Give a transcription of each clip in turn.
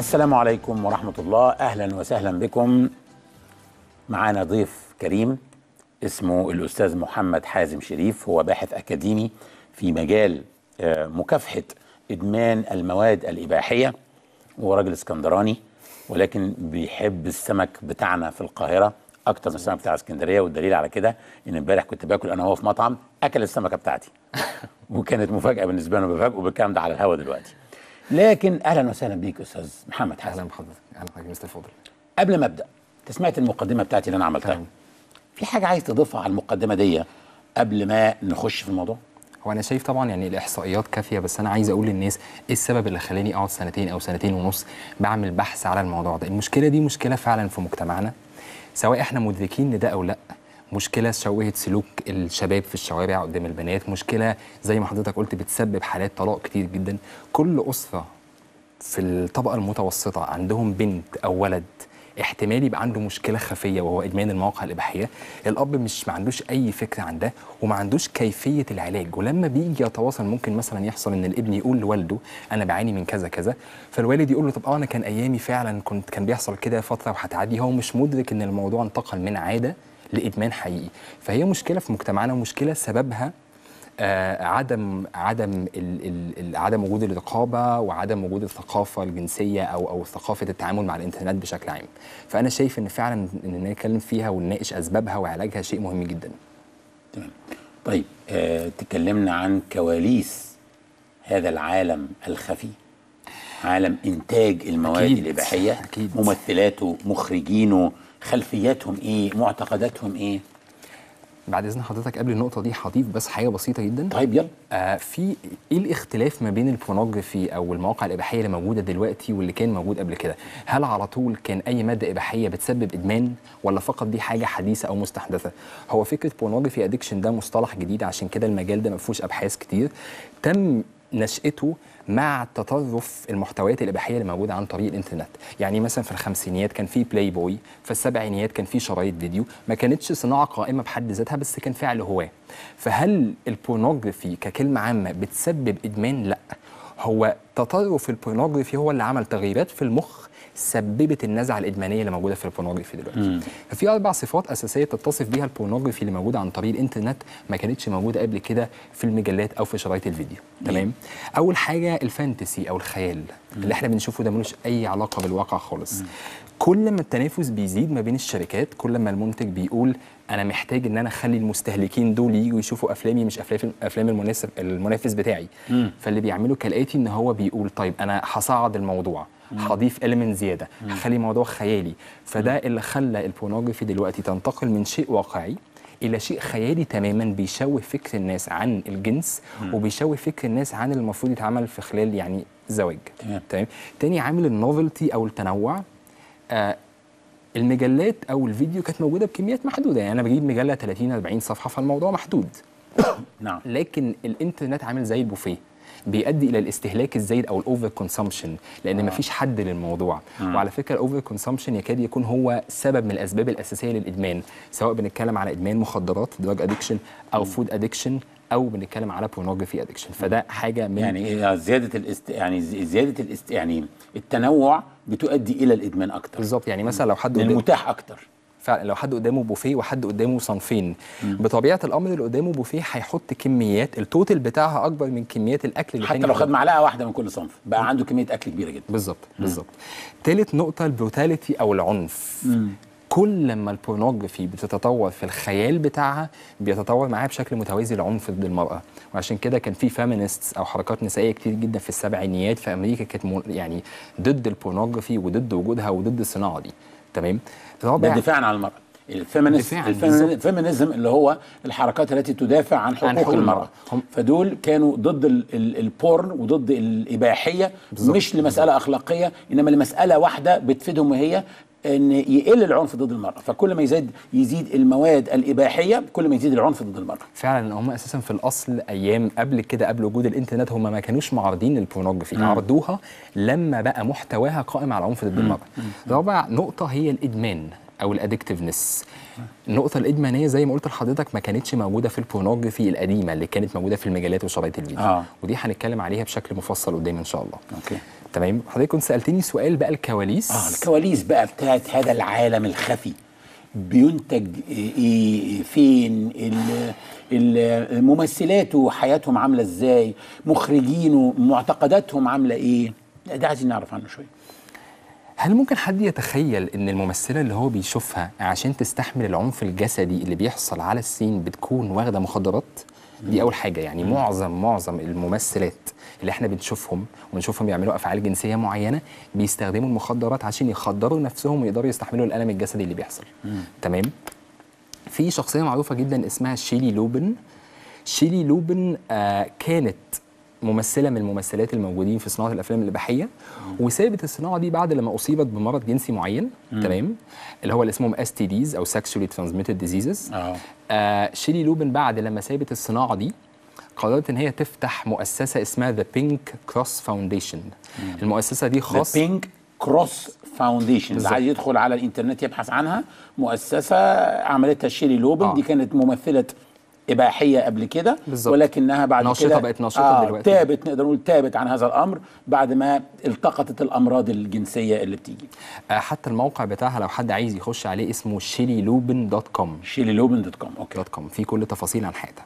السلام عليكم ورحمة الله أهلا وسهلا بكم معانا ضيف كريم اسمه الأستاذ محمد حازم شريف هو باحث أكاديمي في مجال آه، مكافحة إدمان المواد الإباحية هو راجل اسكندراني ولكن بيحب السمك بتاعنا في القاهرة أكتر من السمك بتاع اسكندرية والدليل على كده إن امبارح كنت باكل أنا وهو في مطعم أكل السمكة بتاعتي وكانت مفاجأة بالنسبة له بفاجئه بالكلام ده على الهوا دلوقتي لكن أهلا وسهلا بيك أستاذ محمد حازم اهلا بحضرتك اهلا بحضرتك مستر فضل قبل ما ابدا انت سمعت المقدمه بتاعتي اللي انا عملتها تمام. في حاجه عايز تضيفها على المقدمه دي قبل ما نخش في الموضوع هو انا شايف طبعا يعني الاحصائيات كافيه بس انا عايز اقول للناس ايه السبب اللي خلاني اقعد سنتين او سنتين ونص بعمل بحث على الموضوع ده المشكله دي مشكله فعلا في مجتمعنا سواء احنا مدركين لده او لا مشكله شوهت سلوك الشباب في الشوارع قدام البنات مشكله زي ما حضرتك قلت بتسبب حالات طلاق كتير جدا كل اسره في الطبقه المتوسطه عندهم بنت او ولد احتمال يبقى عنده مشكله خفيه وهو ادمان المواقع الاباحيه الاب مش ما عندوش اي فكره عن ده وما عندوش كيفيه العلاج ولما بيجي يتواصل ممكن مثلا يحصل ان الابن يقول لوالده انا بعاني من كذا كذا فالوالد يقول له طب اه انا كان ايامي فعلا كنت كان بيحصل كده فتره وهتعدي هو مش مدرك ان الموضوع انتقل من عاده لادمان حقيقي فهي مشكله في مجتمعنا ومشكله سببها آه، عدم عدم ال ال ال عدم وجود الرقابه وعدم وجود الثقافه الجنسيه او او ثقافه التعامل مع الانترنت بشكل عام فانا شايف ان فعلا ان نتكلم فيها ونناقش اسبابها وعلاجها شيء مهم جدا تمام طيب آه تكلمنا عن كواليس هذا العالم الخفي عالم انتاج المواد أكيد، الاباحيه أكيد. ممثلاته مخرجينه خلفياتهم ايه معتقداتهم ايه بعد اذن حضرتك قبل النقطه دي هضيف بس حاجه بسيطه جدا طيب يلا آه في ايه الاختلاف ما بين البورنوجرافي او المواقع الاباحيه اللي موجوده دلوقتي واللي كان موجود قبل كده هل على طول كان اي ماده اباحيه بتسبب ادمان ولا فقط دي حاجه حديثه او مستحدثه هو فكره بورنوجرافي ادكشن ده مصطلح جديد عشان كده المجال ده ما فيهوش ابحاث كتير تم نشأته مع تطرف المحتويات الاباحيه اللي موجوده عن طريق الانترنت يعني مثلا في الخمسينيات كان في بلاي بوي في السبعينيات كان في شرايط فيديو ما كانتش صناعه قائمه بحد ذاتها بس كان فعل هواه فهل البورنوجرافي ككلمه عامه بتسبب ادمان لا هو تطرف البورنوجرافي هو اللي عمل تغييرات في المخ سببت النزعه الادمانيه اللي موجوده في البورنوجرافي دلوقتي ففي اربع صفات اساسيه تتصف بيها البورنوجرافي اللي موجوده عن طريق الانترنت ما كانتش موجوده قبل كده في المجلات او في شرايط الفيديو تمام اول حاجه الفانتسي او الخيال اللي احنا بنشوفه ده ملوش اي علاقه بالواقع خالص كل ما التنافس بيزيد ما بين الشركات كل ما المنتج بيقول انا محتاج ان انا اخلي المستهلكين دول يجوا يشوفوا افلامي مش افلام افلام المنافس المنافس بتاعي فاللي بيعمله كالاتي ان هو بيقول طيب انا هصعد الموضوع هضيف اليمنت زياده هخلي الموضوع خيالي فده اللي خلى البورنوجرافي دلوقتي تنتقل من شيء واقعي الى شيء خيالي تماما بيشوه فكر الناس عن الجنس وبيشوه فكر الناس عن اللي المفروض يتعمل في خلال يعني زواج تمام. تمام تاني عامل النوفلتي او التنوع آه المجلات او الفيديو كانت موجوده بكميات محدوده يعني انا بجيب مجله 30 40 صفحه فالموضوع محدود نعم لكن الانترنت عامل زي البوفيه بيؤدي الى الاستهلاك الزايد او الاوفر كونسومشن لان مفيش حد للموضوع وعلى فكره الاوفر كونسومشن يكاد يكون هو سبب من الاسباب الاساسيه للادمان سواء بنتكلم على ادمان مخدرات دراج ادكشن او فود ادكشن او بنتكلم على بورنوجرافي ادكشن فده حاجه من يعني إيه زياده الاست يعني زي- زياده الاست يعني التنوع بتؤدي الى الادمان اكتر بالظبط يعني مثلا لو حد قدام- للمتاح اكتر فعلا لو حد قدامه بوفيه وحد قدامه صنفين بطبيعه الامر اللي قدامه بوفيه هيحط كميات التوتال بتاعها اكبر من كميات الاكل اللي حتى تاني لو خد قدامه. معلقه واحده من كل صنف بقى عنده كميه اكل كبيره جدا بالظبط بالظبط تالت نقطه البروتاليتي او العنف كل لما البورنوجرافي بتتطور في الخيال بتاعها بيتطور معاها بشكل متوازي العنف ضد المراه وعشان كده كان في فيمينيستس او حركات نسائيه كتير جدا في السبعينيات في امريكا كانت مو- يعني ضد البورنوجرافي وضد وجودها وضد الصناعه دي تمام ده رابع دفاعا عن المراه الفيمينست دفاعاً، الفيميني- بالظبط. الفيمينيزم اللي هو الحركات التي تدافع عن حقوق, حقوق المراه المرأة. هم- فدول كانوا ضد ال ال البورن وضد الاباحيه بالظبط. مش لمساله اخلاقيه انما لمساله واحده بتفيدهم وهي ان يقل العنف ضد المراه فكل ما يزيد يزيد المواد الاباحيه كل ما يزيد العنف ضد المراه فعلا هم اساسا في الاصل ايام قبل كده قبل وجود الانترنت هم ما كانوش معارضين للبورنوجرافي عرضوها لما بقى محتواها قائم على العنف ضد المراه رابع نقطه هي الادمان او الادكتفنس النقطة الإدمانية زي ما قلت لحضرتك ما كانتش موجودة في البورنوجرافي القديمة اللي كانت موجودة في المجلات وشرايط الفيديو آه. ودي هنتكلم عليها بشكل مفصل قدام إن شاء الله اوكي تمام حضرتك كنت سألتني سؤال بقى الكواليس اه الكواليس بقى بتاعت هذا العالم الخفي بينتج ايه فين ال- ال- ممثلاته حياتهم عامله ازاي مخرجينه معتقداتهم عامله ايه ده ده عايزين نعرف عنه شويه هل ممكن حد يتخيل ان الممثله اللي هو بيشوفها عشان تستحمل العنف الجسدي اللي بيحصل على السين بتكون واخده مخدرات دي اول حاجه يعني معظم معظم الممثلات اللي احنا بنشوفهم ونشوفهم يعملوا افعال جنسيه معينه بيستخدموا المخدرات عشان يخدروا نفسهم ويقدروا يستحملوا الالم الجسدي اللي بيحصل تمام في شخصيه معروفه جدا اسمها شيلي لوبن شيلي لوبن آه كانت ممثله من الممثلات الموجودين في صناعه الافلام الاباحيه وسابت الصناعه دي بعد لما اصيبت بمرض جنسي معين تمام اللي هو اللي اسمهم اس تي ديز او sexually transmitted diseases اه آه شيلي لوبن بعد لما سابت الصناعه دي قررت ان هي تفتح مؤسسه اسمها ذا بينك كروس فاونديشن المؤسسه دي ذا خاصه بينك كروس فاونديشن اللي بالظبط. عايز يدخل على الانترنت يبحث عنها مؤسسه عملتها شيري لوبن آه. دي كانت ممثله اباحيه قبل كده بالظبط. ولكنها بعد ناشطة كده بقت ناشطة دلوقتي. تابت نقدر نقول تابت عن هذا الامر بعد ما التقطت الامراض الجنسيه اللي بتيجي آه حتى الموقع بتاعها لو حد عايز يخش عليه اسمه شيلي لوبن دوت كوم شيري لوبن دوت كوم اوكي دوت كوم في كل تفاصيل عن حياتها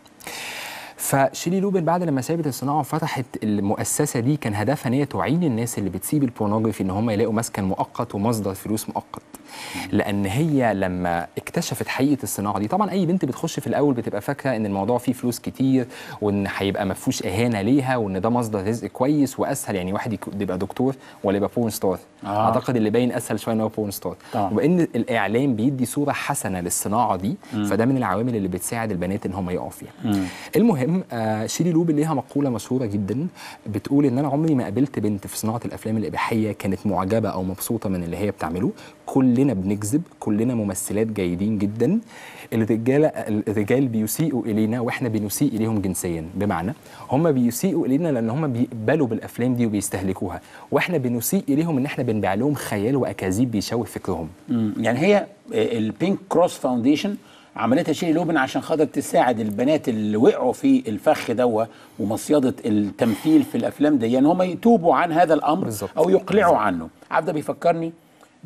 فشيلي لوبن بعد لما سابت الصناعه وفتحت المؤسسه دي كان هدفها ان هي تعين الناس اللي بتسيب البورنوجرافي ان هم يلاقوا مسكن مؤقت ومصدر فلوس مؤقت لان هي لما اكتشفت حقيقه الصناعه دي طبعا اي بنت بتخش في الاول بتبقى فاكره ان الموضوع فيه فلوس كتير وان هيبقى ما فيهوش اهانه ليها وان ده مصدر رزق كويس واسهل يعني واحد يك- يبقى دكتور ولا يبقى بورن ستار آه. اعتقد اللي باين اسهل شويه ان هو بورن ستار طبعاً. وان الاعلام بيدي صوره حسنه للصناعه دي فده من العوامل اللي بتساعد البنات ان هم يقعوا فيها المهم آه شيري لوبن ليها مقوله مشهوره جدا بتقول ان انا عمري ما قابلت بنت في صناعه الافلام الاباحيه كانت معجبه او مبسوطه من اللي هي بتعمله كلنا بنكذب كلنا ممثلات جيدين جدا الرجاله الرجال بيسيئوا الينا واحنا بنسيء اليهم جنسيا بمعنى هم بيسيئوا الينا لان هم بيقبلوا بالافلام دي وبيستهلكوها واحنا بنسيء اليهم ان احنا بنبيع لهم خيال واكاذيب بيشوه فكرهم مم. يعني هي البينك كروس فاونديشن عملتها شيري لوبن عشان خاطر تساعد البنات اللي وقعوا في الفخ دوا ومصيده التمثيل في الافلام دي ان هم يتوبوا عن هذا الامر بالظبط. او يقلعوا عنه عارف ده بيفكرني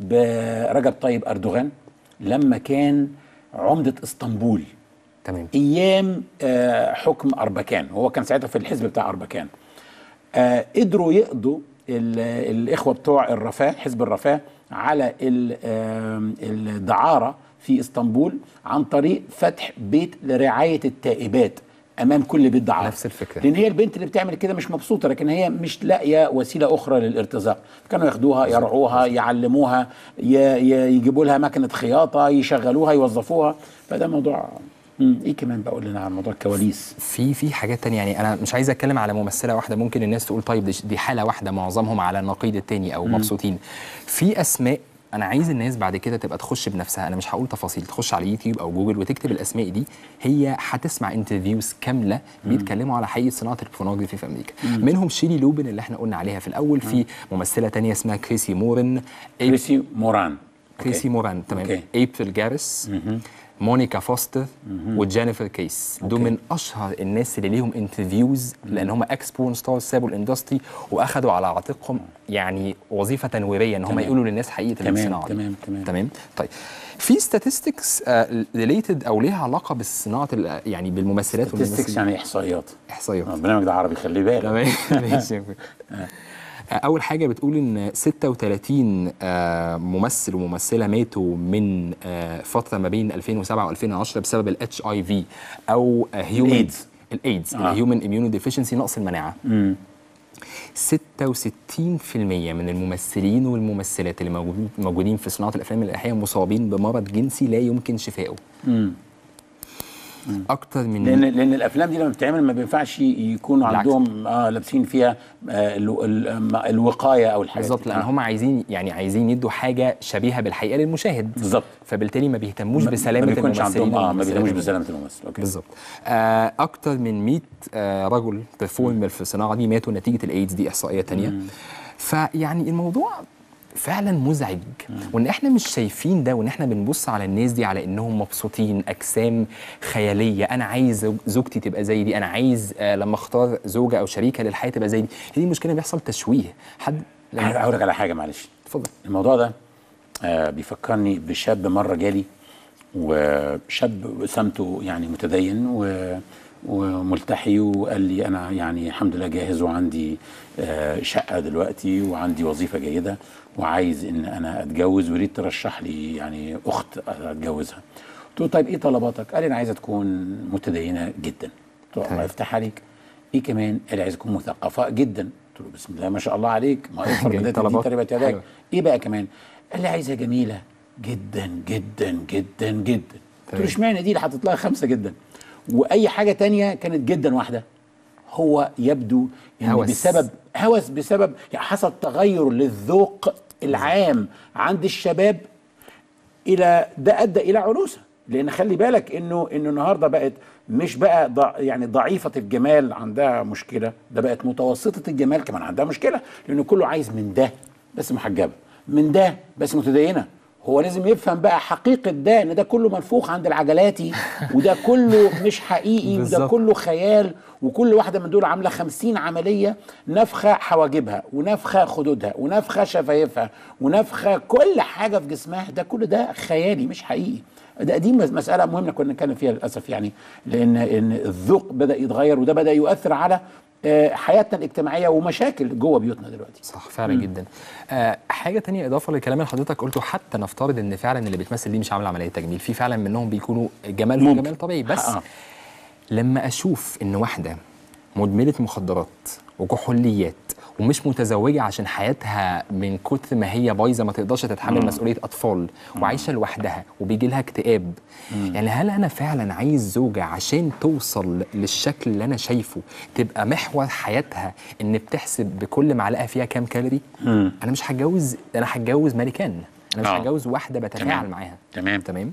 برجب طيب اردوغان لما كان عمده اسطنبول تمام ايام آه، حكم اربكان هو كان ساعتها في الحزب بتاع اربكان آه، قدروا يقضوا ال- الاخوه بتوع الرفاه حزب الرفاه على ال- آم، الدعاره في اسطنبول عن طريق فتح بيت لرعايه التائبات امام كل بيت دعاره نفس الفكرة. لان هي البنت اللي بتعمل كده مش مبسوطه لكن هي مش لاقيه وسيله اخرى للارتزاق كانوا ياخدوها يرعوها يعلموها ي- ي- يجيبوا لها مكنه خياطه يشغلوها يوظفوها فده موضوع مم، ايه كمان بقول لنا عن موضوع الكواليس في في حاجات تانية يعني انا مش عايز اتكلم على ممثله واحده ممكن الناس تقول طيب دي- دي حاله واحده معظمهم على النقيض التاني او مبسوطين في اسماء انا عايز الناس بعد كده تبقى تخش بنفسها انا مش هقول تفاصيل تخش على يوتيوب او جوجل وتكتب الاسماء دي هي هتسمع انترفيوز كامله بيتكلموا على حقيقه صناعه البورنوجرافي في امريكا منهم شيري لوبن اللي احنا قلنا عليها في الاول في ممثله تانية اسمها كريسي مورن كريسي موران كريسي موران تمام أوكي. ايبريل جاريس مونيكا فوستر وجينيفر كيس دول من اشهر الناس اللي ليهم انترفيوز لان هم اكس بورن ستارز سابوا الاندستري واخدوا على عاتقهم يعني وظيفه تنويريه ان هم تمام. يقولوا للناس حقيقه تمام، الصناعه دي. تمام، تمام. تمام طيب في statistics ريليتد او ليها علاقه بالصناعه ال- يعني بالممثلات statistics والممثلين يعني احصائيات احصائيات آه، البرنامج ده عربي خلي بالك تمام ماشي اول حاجه بتقول ان 36 آه، ممثل وممثله ماتوا من آه، فتره ما بين 2007 و2010 بسبب الاتش اي في او هيومن الإيدز. الايدز آه. الهيومن اميونو ديفيشنسي نقص المناعه 66% من الممثلين والممثلات اللي موجودين موجودين في صناعه الافلام الاباحيه مصابين بمرض جنسي لا يمكن شفائه اكتر من لان لان الافلام دي لما بتتعمل ما بينفعش يكونوا بالعكس. عندهم اه لابسين فيها آه ال- ال- الوقايه او الحاجات بالظبط دي. لان آه. هم عايزين يعني عايزين يدوا حاجه شبيهه بالحقيقه للمشاهد بالظبط. فبالتالي ما بيهتموش بسلامه ما بيكونش الممثلين عندهم اه ما والممثلات بيهتموش اللي- بسلامه الممثل اوكي بالظبط آه اكتر من 100 آه رجل بيرفورمر في الصناعه دي ماتوا نتيجه الايدز دي احصائيه تانية فيعني الموضوع فعلا مزعج وان احنا مش شايفين ده وان احنا بنبص على الناس دي على انهم مبسوطين اجسام خياليه انا عايز زوج- زوجتي تبقى زي دي انا عايز آه لما اختار زوجه او شريكه للحياه تبقى زي دي هي دي المشكله بيحصل تشويه حد انا هقول لك على حاجه معلش اتفضل الموضوع ده آه بيفكرني بشاب مره جالي وشاب سمته يعني متدين و وملتحي وقال لي انا يعني الحمد لله جاهز وعندي آه شقه دلوقتي وعندي وظيفه جيده وعايز ان انا اتجوز ويريد ترشح لي يعني اخت اتجوزها. قلت له طيب ايه طلباتك؟ قال لي انا عايزه تكون متدينه جدا. قلت له الله تمام. يفتح عليك. ايه كمان؟ قال لي عايزه تكون مثقفه جدا. قلت له بسم الله ما شاء الله عليك ما يفرق جميل. بدات طلبات دي تربت يداك حلوة. ايه بقى كمان؟ قال لي عايزها جميله جدا جدا جدا جدا قلت له تمام. اشمعنى دي اللي حاطط لها خمسه جدا واي حاجه تانية كانت جدا واحده هو يبدو ان هوس. بسبب هوس بسبب يعني حصل تغير للذوق العام عند الشباب الى ده ادى الى عنوسه لان خلي بالك انه انه النهارده بقت مش بقى ضع يعني ضعيفه الجمال عندها مشكله ده بقت متوسطه الجمال كمان عندها مشكله لانه كله عايز من ده بس محجبه من ده بس متدينه هو لازم يفهم بقى حقيقه ده ان ده كله منفوخ عند العجلاتي وده كله مش حقيقي وده بالظبط. كله خيال وكل واحده من دول عامله خمسين عمليه نفخه حواجبها ونفخه خدودها ونفخه شفايفها ونفخه كل حاجه في جسمها ده كل ده خيالي مش حقيقي ده دي مس- مساله مهمه كنا نتكلم فيها للاسف يعني لان ان الذوق بدا يتغير وده بدا يؤثر على آه، حياتنا الاجتماعيه ومشاكل جوه بيوتنا دلوقتي صح فعلا جدا آه حاجه تانية اضافه للكلام اللي حضرتك قلته حتى نفترض ان فعلا اللي بتمثل دي مش عامله عمليه تجميل في فعلا منهم بيكونوا جمالهم ممكن. جمال طبيعي بس آه. لما اشوف ان واحده مدمنه مخدرات وكحوليات ومش متزوجه عشان حياتها من كتر ما هي بايظه ما تقدرش تتحمل مسؤوليه اطفال وعايشه لوحدها وبيجي لها اكتئاب يعني هل انا فعلا عايز زوجه عشان توصل للشكل اللي انا شايفه تبقى محور حياتها ان بتحسب بكل معلقه فيها كام كالوري انا مش هتجوز انا هتجوز ملكان انا مش آه. هتجوز واحده بتفاعل تمام. معاها تمام تمام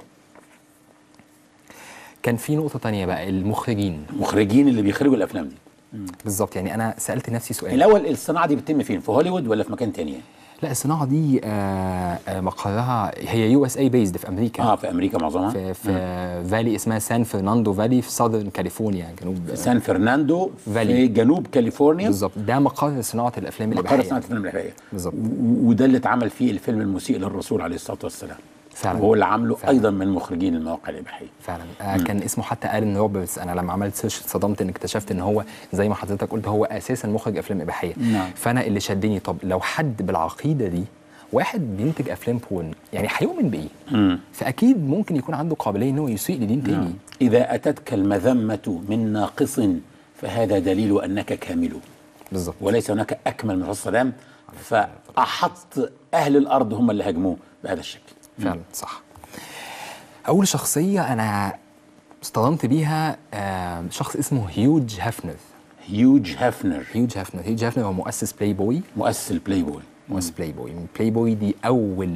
كان في نقطه تانية بقى المخرجين المخرجين اللي بيخرجوا الافلام دي بالظبط يعني انا سالت نفسي سؤال الاول الصناعه دي بتتم فين في هوليوود ولا في مكان تاني لا الصناعه دي آه آه مقرها هي يو اس اي بيزد في امريكا اه في امريكا معظمها في, في فالي اسمها سان فرناندو فالي في ساذرن كاليفورنيا جنوب سان فرناندو فالي. في جنوب كاليفورنيا بالظبط ده مقر صناعه الافلام مقر الاباحيه صناعه الفيلم الاباحيه بالظبط. و- وده اللي اتعمل فيه الفيلم المسيء للرسول عليه الصلاه والسلام فعلا. وهو اللي عامله فعلا. ايضا من مخرجين المواقع الاباحيه فعلا آه كان اسمه حتى الين روبرتس انا لما عملت سيرش اتصدمت ان اكتشفت ان هو زي ما حضرتك قلت هو اساسا مخرج افلام اباحيه نعم. فانا اللي شدني طب لو حد بالعقيده دي واحد بينتج افلام بورن يعني هيؤمن بايه؟ فاكيد ممكن يكون عنده قابليه ان هو يسيء لدين تاني اذا اتتك المذمه من ناقص فهذا دليل انك كامل بالظبط وليس هناك اكمل من الرسول صلى الله عليه وسلم فاحط اهل الارض هم اللي هاجموه بهذا الشكل فعلا صح اول شخصيه انا اصطدمت بيها آه، شخص اسمه هيوج هافنر هيوج هافنر هيوج هافنر هيوج هافنر هو مؤسس بلاي بوي مؤسس البلاي بوي مؤسس بلاي بوي بلاي بوي دي اول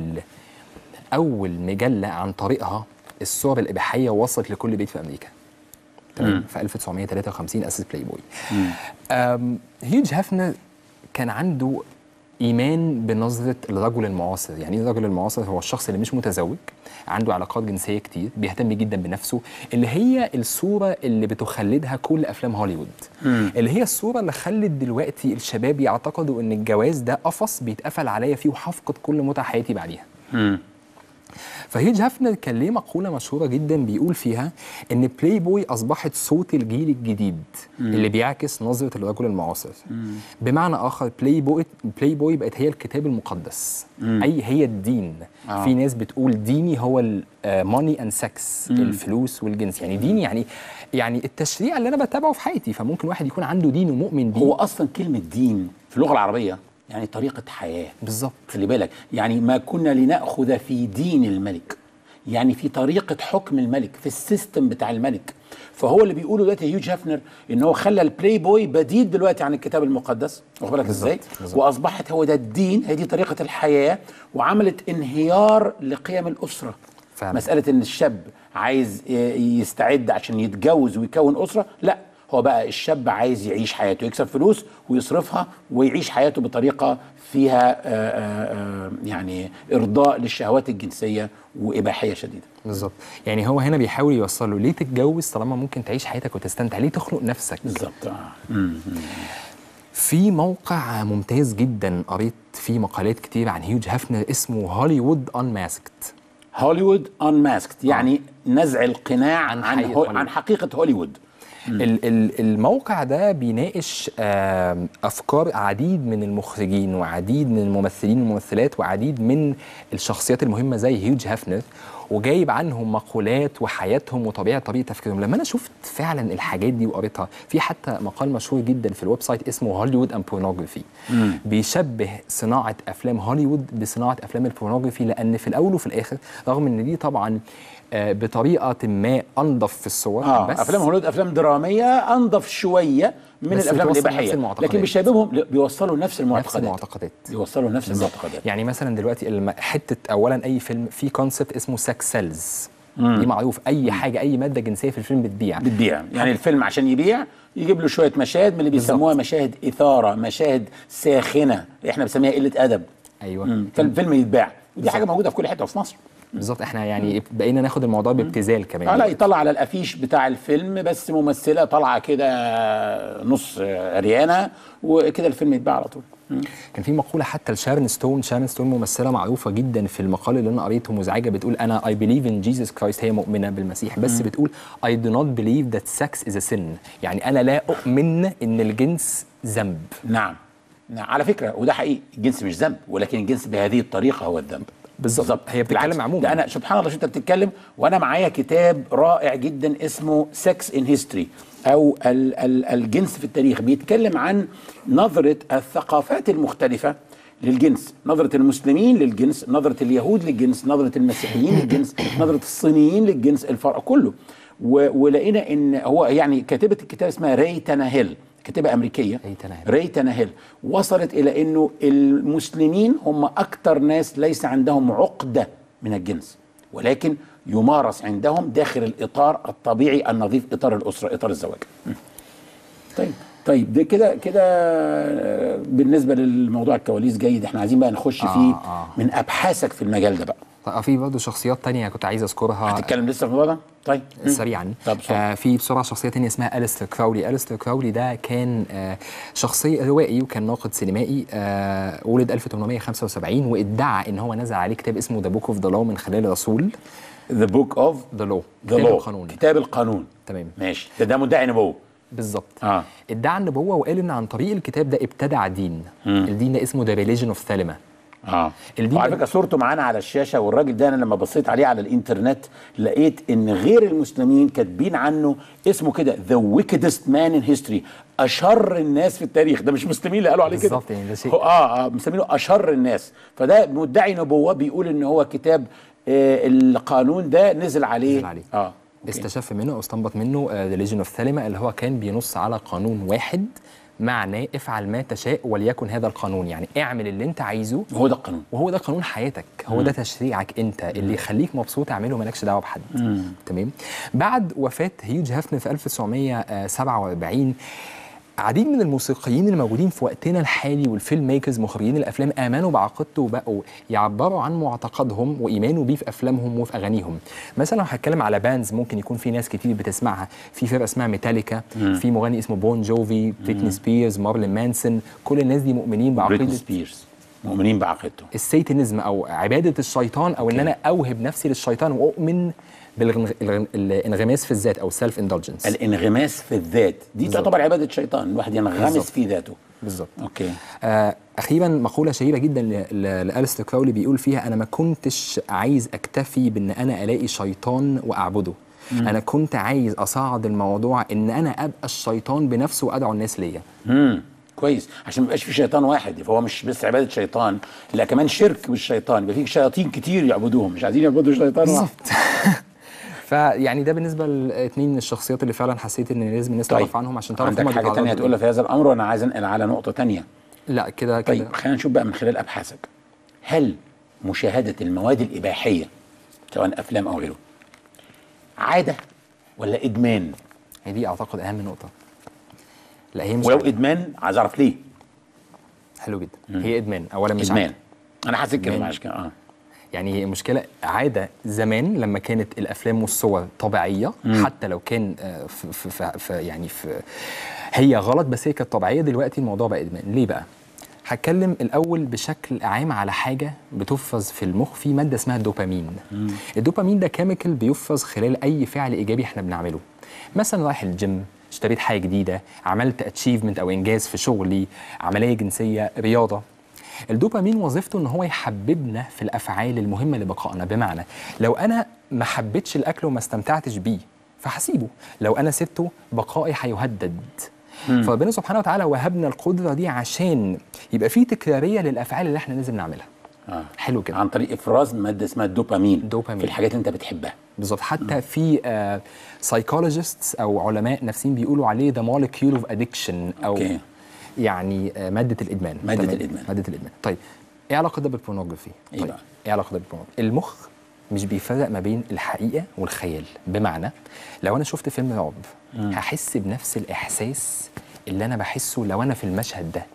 اول مجله عن طريقها الصور الاباحيه وصلت لكل بيت في امريكا تمام في 1953 اسس بلاي بوي أم، هيوج هافنر كان عنده ايمان بنظره الرجل المعاصر يعني ايه الرجل المعاصر هو الشخص اللي مش متزوج عنده علاقات جنسيه كتير بيهتم جدا بنفسه اللي هي الصوره اللي بتخلدها كل افلام هوليوود اللي هي الصوره اللي خلت دلوقتي الشباب يعتقدوا ان الجواز ده قفص بيتقفل عليا فيه وهفقد كل متع حياتي بعديها فهيج هافنر كان ليه مقولة مشهورة جدا بيقول فيها إن بلاي بوي أصبحت صوت الجيل الجديد اللي بيعكس نظرة الرجل المعاصر بمعنى آخر بلاي بوي بلاي بوي بقت هي الكتاب المقدس أي هي الدين آه. في ناس بتقول ديني هو الماني اند سكس الفلوس والجنس يعني دين يعني يعني التشريع اللي أنا بتابعه في حياتي فممكن واحد يكون عنده دين ومؤمن بيه هو اصلا كلمه دين في اللغه العربيه يعني طريقه حياه بالظبط خلي بالك يعني ما كنا لناخذ في دين الملك يعني في طريقه حكم الملك في السيستم بتاع الملك فهو اللي بيقوله دلوقتي هيوج هافنر ان هو خلى البلاي بوي بديل دلوقتي عن الكتاب المقدس واخد بالك ازاي بالظبط. واصبحت هو ده الدين هي دي طريقه الحياه وعملت انهيار لقيم الاسره فعلا. مساله ان الشاب عايز ي- يستعد عشان يتجوز ويكون اسره لا هو بقى الشاب عايز يعيش حياته يكسب فلوس ويصرفها ويعيش حياته بطريقه فيها آه، آه، آه، يعني ارضاء للشهوات الجنسيه واباحيه شديده بالظبط يعني هو هنا بيحاول يوصل له ليه تتجوز طالما ممكن تعيش حياتك وتستمتع ليه تخلق نفسك بالظبط آه. مم. في موقع ممتاز جدا قريت فيه مقالات كتير عن هيوج هافنر اسمه هوليوود انماسكت هوليوود انماسكت يعني نزع القناع عن عن حقيقة عن, هوليوود. عن حقيقه هوليوود ال- ال- الموقع ده بيناقش آم، افكار عديد من المخرجين وعديد من الممثلين والممثلات وعديد من الشخصيات المهمه زي هيوج هافنر وجايب عنهم مقولات وحياتهم وطبيعه طريقه تفكيرهم لما انا شفت فعلا الحاجات دي وقريتها في حتى مقال مشهور جدا في الويب سايت اسمه هوليوود اند بورنوجرافي بيشبه صناعه افلام هوليوود بصناعه افلام البورنوجرافي لان في الاول وفي الاخر رغم ان دي طبعا آه، بطريقه ما انضف في الصور اه افلام هوليوود افلام دراميه انضف شويه من بس الافلام بتوصل الاباحيه نفس المعتقدات. لكن بيشبههم لا، بيوصلوا نفس نفس المعتقدات المعتقدات بيوصلوا نفس المعتقدات يعني مثلا دلوقتي الم- حته اولا اي فيلم في كونسبت اسمه سكس سيلز دي معروف اي حاجه اي ماده جنسيه في الفيلم بتبيع بتبيع يعني الفيلم عشان يبيع يجيب له شويه مشاهد من اللي بيسموها مشاهد اثاره مشاهد ساخنه احنا بنسميها قله ادب ايوه مم. فالفيلم يتباع ودي حاجه موجوده في كل حته في مصر بالظبط احنا يعني بقينا ناخد الموضوع بابتذال كمان اه لا يطلع على الافيش بتاع الفيلم بس ممثله طالعه كده نص عريانه وكده الفيلم يتباع على طول مم. كان في مقوله حتى لشارن ستون شارن ستون ممثله معروفه جدا في المقال اللي انا قريته مزعجه بتقول انا I believe in Jesus Christ هي مؤمنه بالمسيح بس بتقول I do not believe that sex is a sin يعني انا لا اؤمن ان الجنس ذنب نعم نعم على فكره وده حقيقي الجنس مش ذنب ولكن الجنس بهذه الطريقه هو الذنب بالظبط. هي بتتكلم بالعكس. عموما. ده انا سبحان الله شو انت بتتكلم وانا معايا كتاب رائع جدا اسمه سكس ان هيستوري او ال ال الجنس في التاريخ بيتكلم عن نظره الثقافات المختلفه للجنس نظرة المسلمين للجنس نظرة اليهود للجنس نظرة المسيحيين للجنس نظرة الصينيين للجنس الفرق كله و- ولقينا ان هو يعني كاتبة الكتاب اسمها ري تناهيل كاتبة أمريكية ري تناهيل. ري تناهيل وصلت إلى أنه المسلمين هم أكثر ناس ليس عندهم عقدة من الجنس ولكن يمارس عندهم داخل الإطار الطبيعي النظيف إطار الأسرة إطار الزواج م. طيب طيب ده كده كده آه، بالنسبة للموضوع الكواليس جيد احنا عايزين بقى نخش آه، فيه آه. من أبحاثك في المجال ده بقى طيب في برضه شخصيات تانية كنت عايز اذكرها هتتكلم لسه في الموضوع ده طيب م. سريعا طب بسرعة. آه في بسرعه شخصيه تانية اسمها أليستر كراولي أليستر كراولي ده كان آه شخصيه روائي وكان ناقد سينمائي آه ولد 1875 وادعى ان هو نزل عليه كتاب اسمه ذا بوك اوف ذا لو من خلال رسول ذا بوك اوف ذا لو ذا كتاب لو القانون كتاب القانون تمام ماشي ده ده مدعي نبوه بالظبط اه ادعى النبوه وقال ان عن طريق الكتاب ده ابتدع دين الدين ده اسمه ذا ريليجن اوف ثالما اه الدين وعلى ده- فكره صورته معانا على الشاشه والراجل ده انا لما بصيت عليه على الانترنت لقيت ان غير المسلمين كاتبين عنه اسمه كده ذا ويكدست مان ان هيستوري اشر الناس في التاريخ ده مش مسلمين اللي قالوا عليه كده بالظبط، يعني ده شيء- هو- اه اه مسمينه اشر الناس فده مدعي نبوه بيقول ان هو كتاب آه القانون ده نزل عليه نزل عليه. اه أوكي. استشف منه او استنبط منه ذا ليجن اوف ثالما اللي هو كان بينص على قانون واحد معناه افعل ما تشاء وليكن هذا القانون يعني اعمل اللي انت عايزه هو ده القانون وهو ده قانون حياتك هو ده تشريعك انت اللي يخليك مبسوط اعمله مالكش دعوه بحد تمام بعد وفاه هيوج هافنر في 1947 عديد من الموسيقيين الموجودين في وقتنا الحالي والفيلم ميكرز مخرجين الافلام امنوا بعقيدته وبقوا يعبروا عن معتقدهم وايمانوا بيه في افلامهم وفي اغانيهم مثلا لو هتكلم على بانز ممكن يكون في ناس كتير بتسمعها في فرقه اسمها ميتاليكا في مغني اسمه بون جوفي بريتني سبيرز مارلين مانسون كل الناس دي مؤمنين بريتني بعقيده سبيرز مؤمنين بعقيدته السيتانيزم او عباده الشيطان او ان انا اوهب نفسي للشيطان واؤمن بالانغماس في الذات او سيلف اندulgence الانغماس في الذات دي بالظبط. تعتبر عباده شيطان الواحد ينغمس بالظبط. في ذاته بالظبط اوكي آه اخيرا مقوله شهيره جدا ل- ل- لالستر كراولي بيقول فيها انا ما كنتش عايز اكتفي بان انا الاقي شيطان واعبده انا كنت عايز اصعد الموضوع ان انا ابقى الشيطان بنفسه وادعو الناس ليا امم كويس عشان ما يبقاش في شيطان واحد فهو مش بس عباده شيطان لا كمان شرك بالشيطان يبقى في شياطين كتير يعبدوهم مش عايزين يعبدوا شيطان واحد فيعني ده بالنسبه لاثنين من الشخصيات اللي فعلا حسيت ان لازم الناس تعرف عنهم عشان تعرف عندك هما حاجه بيتعرضوا تانية لإيه. تقولها في هذا الامر وانا عايز انقل على نقطه تانية لا كده كده طيب خلينا نشوف بقى من خلال ابحاثك هل مشاهده المواد الاباحيه سواء افلام او غيره عاده ولا ادمان هي دي اعتقد اهم نقطه لا هي مش ولو عادة. ادمان عايز اعرف ليه حلو جدا هي ادمان اولا مش ادمان عادة. انا حاسس كده إدمان. معلش كده اه يعني هي مشكله عاده زمان لما كانت الافلام والصور طبيعيه حتى لو كان آه، في, في, في, في يعني في هي غلط بس هي كانت طبيعيه دلوقتي الموضوع بقى ادمان ليه بقى هتكلم الاول بشكل عام على حاجه بتفرز في المخ في ماده اسمها الدوبامين الدوبامين ده كيميكال بيفرز خلال اي فعل ايجابي احنا بنعمله مثلا رايح الجيم اشتريت حاجه جديده عملت اتشيفمنت او انجاز في شغلي عمليه جنسيه رياضه الدوبامين وظيفته ان هو يحببنا في الافعال المهمه لبقائنا بمعنى لو انا ما حبيتش الاكل وما استمتعتش بيه فهسيبه لو انا سبته بقائي هيهدد فربنا سبحانه وتعالى وهبنا القدره دي عشان يبقى في تكراريه للافعال اللي احنا لازم نعملها اه حلو كده عن طريق افراز ماده اسمها الدوبامين دوبامين. في الحاجات اللي انت بتحبها بالظبط حتى في سايكولوجيستس او علماء نفسيين بيقولوا عليه ذا مولكيول اوف ادكشن او أوكي. يعني آه، ماده الادمان مادة تمام؟ الإدمان. ماده الادمان طيب ايه علاقه ده بالبورنوجرافي إيه طيب بقى؟ ايه علاقه ده بالبورنوجرافي المخ مش بيفرق ما بين الحقيقه والخيال بمعنى لو انا شفت فيلم رعب هحس بنفس الاحساس اللي انا بحسه لو انا في المشهد ده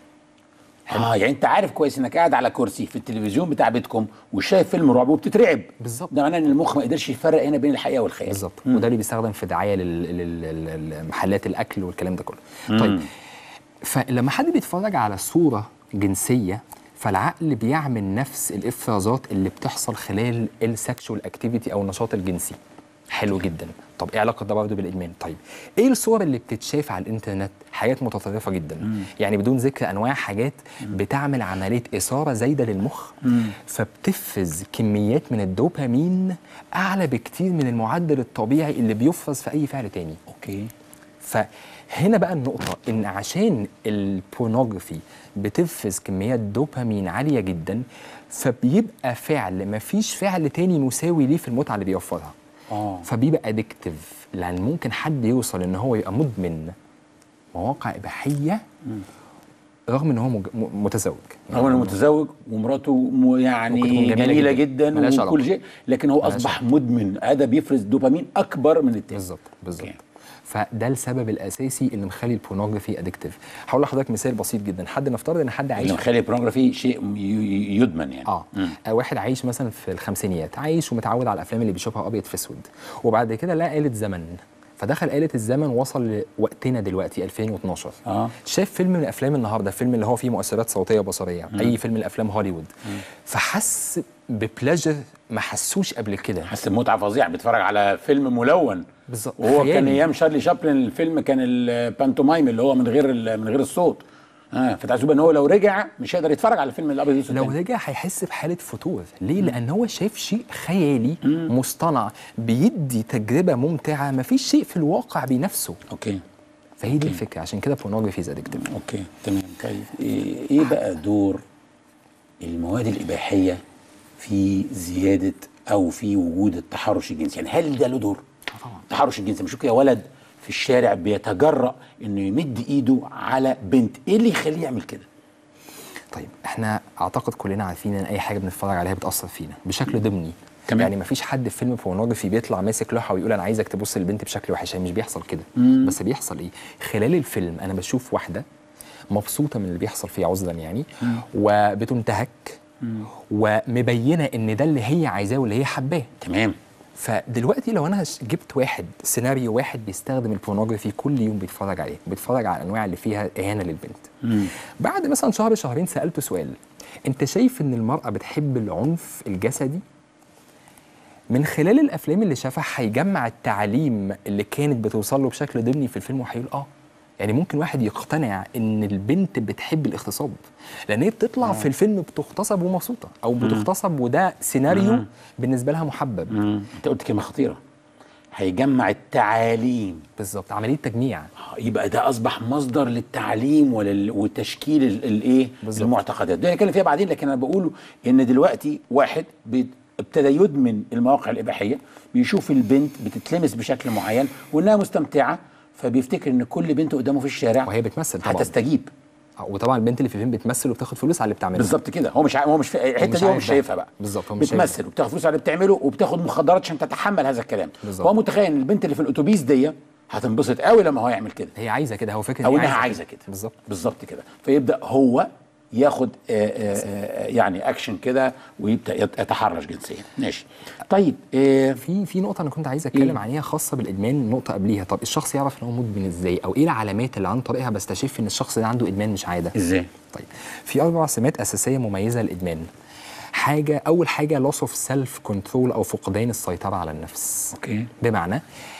اه يعني انت عارف كويس انك قاعد على كرسي في التلفزيون بتاع بيتكم وشايف فيلم رعب وبتترعب بالظبط. ده معناه ان المخ ما قدرش يفرق هنا بين الحقيقه والخيال بالظبط وده اللي بيستخدم في دعايه للمحلات الاكل والكلام ده كله طيب فلما حد بيتفرج على صوره جنسيه فالعقل بيعمل نفس الافرازات اللي بتحصل خلال السكشوال اكتيفيتي او النشاط الجنسي حلو جدا طب ايه علاقه ده برضه بالادمان طيب ايه الصور اللي بتتشاف على الانترنت حاجات متطرفه جدا يعني بدون ذكر انواع حاجات بتعمل عمليه اثاره زايده للمخ فبتفرز كميات من الدوبامين اعلى بكتير من المعدل الطبيعي اللي بيفرز في اي فعل تاني اوكي فهنا بقى النقطة إن عشان البورنوجرافي بتفرز كميات دوبامين عالية جدا فبيبقى فعل مفيش فعل تاني مساوي ليه في المتعة اللي بيوفرها اه فبيبقى ادكتيف لأن ممكن حد يوصل إن هو يبقى مدمن مواقع إباحية رغم إن هو مج- م- متزوج هو انا متزوج ومراته م- يعني ممكن تكون جميله, جميلة جدا, جداً. ملهاش وكل علاقة. شيء لكن هو ملهاش اصبح مدمن هذا بيفرز دوبامين اكبر من التاني بالظبط بالظبط أوكي. فده السبب الاساسي اللي مخلي البورنوجرافي ادكتيف هقول لحضرتك مثال بسيط جدا حد نفترض ان حد عايش اللي مخلي البورنوجرافي شيء ي- ي- يدمن يعني اه آه، واحد عايش مثلا في الخمسينيات عايش ومتعود على الافلام اللي بيشوفها ابيض في اسود وبعد كده لقى آلة زمن فدخل آلة الزمن وصل لوقتنا دلوقتي 2012 آه. شاف فيلم من افلام النهارده فيلم اللي هو فيه مؤثرات صوتيه وبصريه اي فيلم من افلام هوليوود فحس ببلاجر ما حسوش قبل كده حس بمتعه فظيعه بيتفرج على فيلم ملون بالظبط. وهو خيالي. كان ايام شارلي شابلن الفيلم كان البانتومايم اللي هو من غير ال- من غير الصوت اه فتحسب ان هو لو رجع مش هيقدر يتفرج على الفيلم الابيض والاسود لو تاني. رجع هيحس بحاله فتور ليه لان هو شايف شيء خيالي مصطنع بيدي تجربه ممتعه ما فيش شيء في الواقع بينافسه اوكي فهي دي الفكره عشان كده بورنوجرافي از ادكتيف اوكي تمام طيب ايه إيه بقى دور المواد الاباحيه في زياده او في وجود التحرش الجنسي يعني هل ده له دور طبعا. التحرش الجنسي مش كده ولد في الشارع بيتجرأ انه يمد ايده على بنت ايه اللي يخليه يعمل كده طيب احنا اعتقد كلنا عارفين ان اي حاجه بنتفرج عليها بتاثر فينا بشكل ضمني تمام. يعني مفيش حد في فيلم بورنوجرافي بيطلع ماسك لوحه ويقول انا عايزك تبص للبنت بشكل وحش هي مش بيحصل كده بس بيحصل ايه خلال الفيلم انا بشوف واحده مبسوطه من اللي بيحصل فيها عذرا يعني وبتنتهك ومبينه ان ده اللي هي عايزاه واللي هي حباه تمام فدلوقتي لو انا جبت واحد سيناريو واحد بيستخدم البورنوجرافي كل يوم بيتفرج عليه بيتفرج على الانواع اللي فيها اهانه للبنت بعد مثلا شهر شهرين سالته سؤال انت شايف ان المراه بتحب العنف الجسدي من خلال الافلام اللي شافها هيجمع التعاليم اللي كانت بتوصل له بشكل ضمني في الفيلم وهيقول اه يعني ممكن واحد يقتنع ان البنت بتحب الاغتصاب لان هي بتطلع في الفيلم بتغتصب ومبسوطه او بتغتصب وده سيناريو بالنسبه لها محبب مم. انت قلت كلمه خطيره هيجمع التعاليم بالظبط عمليه تجميع آه، يبقى ده اصبح مصدر للتعليم ولل... وتشكيل ال- الايه بالظبط. المعتقدات ده هنتكلم فيها بعدين لكن انا بقوله ان دلوقتي واحد بي- ابتدى يدمن المواقع الاباحيه بيشوف البنت بتتلمس بشكل معين وانها مستمتعه فبيفتكر ان كل بنت قدامه في الشارع وهي بتمثل طبعا هتستجيب آه، وطبعا البنت اللي في الفيلم بتمثل وبتاخد فلوس على اللي بتعمله بالظبط كده هو مش ع- هو مش في الحته مش دي هو عارف مش ده. شايفها بقى بالظبط، هو مش شايف بتمثل وبتاخد فلوس على اللي بتعمله وبتاخد مخدرات عشان تتحمل هذا الكلام بالظبط. هو متخيل ان البنت اللي في الاتوبيس دي هتنبسط قوي لما هو يعمل كده هي عايزه كده هو فكره او إن هي انها عايزه كده بالظبط بالظبط كده فيبدا هو ياخد آه، آه، آه، يعني اكشن كده ويبدا يت- يتحرش جنسيا ماشي طيب آه، في في نقطة أنا كنت عايز أتكلم عليها خاصة بالإدمان نقطة قبليها، طب الشخص يعرف إن هو مدمن إزاي؟ أو إيه العلامات اللي عن طريقها بستشف إن الشخص ده عنده إدمان مش عادة؟ ازاي طيب في أربع سمات أساسية مميزة للإدمان. حاجة أول حاجة loss of self control أو فقدان السيطرة على النفس. اوكي بمعنى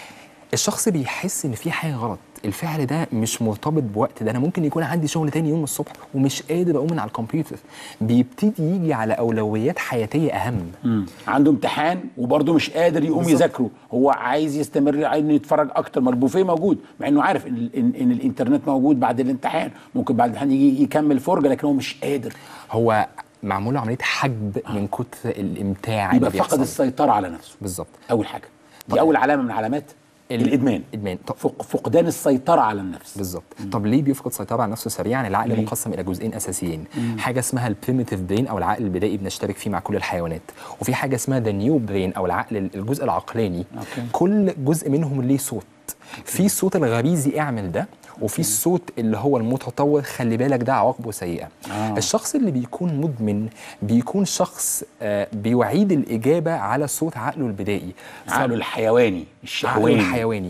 الشخص بيحس ان في حاجه غلط الفعل ده مش مرتبط بوقت ده انا ممكن يكون عندي شغل تاني يوم الصبح ومش قادر اقوم من على الكمبيوتر بيبتدي يجي على اولويات حياتيه اهم مم. عنده امتحان وبرضه مش قادر يقوم بالظبط. يذاكره هو عايز يستمر عايز إنه يتفرج اكتر ما البوفيه موجود مع انه عارف ان, إن, إن الانترنت موجود بعد الامتحان ممكن بعد الامتحان يجي يكمل فرجه لكن هو مش قادر هو معمول له عمليه حجب من كتر الامتاع يبقى اللي فقد بيحصل السيطره على نفسه بالظبط اول حاجه دي طب- اول علامه من علامات ال- الادمان ادمان طب فق فقدان السيطره على النفس بالظبط طب ليه بيفقد سيطره على نفسه سريعا العقل ليه؟ مقسم الى جزئين اساسيين حاجه اسمها البريميتيف برين او العقل البدائي بنشترك فيه مع كل الحيوانات وفي حاجه اسمها ذا نيو برين او العقل الجزء العقلاني أوكي. كل جزء منهم ليه صوت في الصوت الغريزي اعمل ده وفي الصوت اللي هو المتطور خلي بالك ده عواقبه سيئه آه. الشخص اللي بيكون مدمن بيكون شخص آه، بيعيد الاجابه على صوت عقله البدائي عقله الحيواني عقله الشهواني الحيواني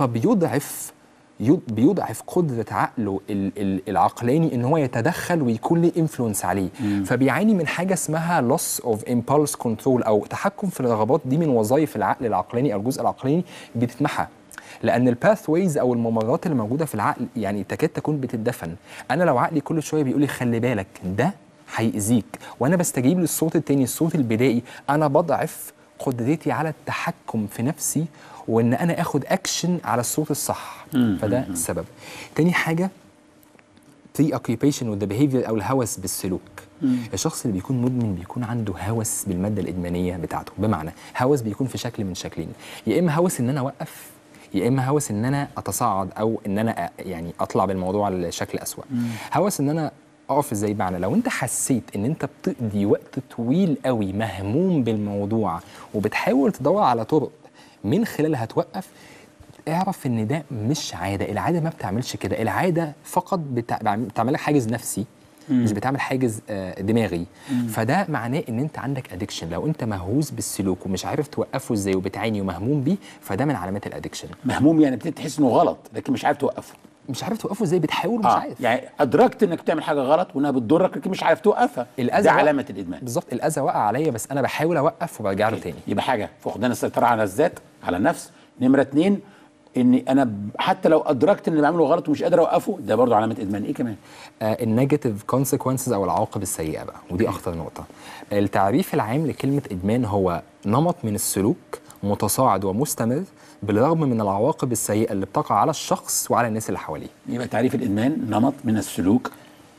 فبيضعف يض- بيضعف قدره عقله ال- ال- العقلاني ان هو يتدخل ويكون له انفلونس عليه فبيعاني من حاجه اسمها loss of impulse control او تحكم في الرغبات دي من وظائف العقل العقلاني او الجزء العقلاني بتتمحى لان الباث ويز او الممرات اللي موجوده في العقل يعني تكاد تكون بتدفن انا لو عقلي كل شويه بيقول لي خلي بالك ده هيأذيك وانا بستجيب للصوت التاني الصوت البدائي انا بضعف قدرتي على التحكم في نفسي وان انا اخد اكشن على الصوت الصح فده السبب تاني حاجه بري اوكيبيشن وذ بيهيفير او الهوس بالسلوك الشخص اللي بيكون مدمن بيكون عنده هوس بالماده الادمانيه بتاعته بمعنى هوس بيكون في شكل من شكلين يا اما هوس ان انا اوقف يا اما هوس ان انا اتصاعد او ان انا أ- يعني اطلع بالموضوع لشكل اسوأ هوس ان انا اقف ازاي بمعنى لو انت حسيت ان انت بتقضي وقت طويل قوي مهموم بالموضوع وبتحاول تدور على طرق من خلالها توقف اعرف ان ده مش عاده العاده ما بتعملش كده العاده فقط بتع- بتعمل لك حاجز نفسي مش بتعمل حاجز آه، دماغي فده معناه ان انت عندك ادكشن لو انت مهووس بالسلوك ومش عارف توقفه ازاي وبتعاني ومهموم بيه فده من علامات الادكشن مهموم يعني بتبتدي تحس انه غلط لكن مش عارف توقفه مش عارف توقفه ازاي بتحاول ومش اه عارف يعني ادركت انك بتعمل حاجه غلط وانها بتضرك لكن مش عارف توقفها الأذى ده وقع- علامه الادمان بالظبط الاذى وقع عليا بس انا بحاول اوقف وبرجع له تاني يبقى حاجه فقدان السيطره على الذات على النفس نمره اتنين اني انا ب- حتى لو ادركت ان اللي بعمله غلط ومش قادر اوقفه ده برضه علامه ادمان ايه كمان النيجاتيف كونسيكونسز او العواقب السيئه بقى ودي اخطر نقطه التعريف العام لكلمه ادمان هو نمط من السلوك متصاعد ومستمر بالرغم من العواقب السيئه اللي بتقع على الشخص وعلى الناس اللي حواليه يبقى تعريف الادمان نمط من السلوك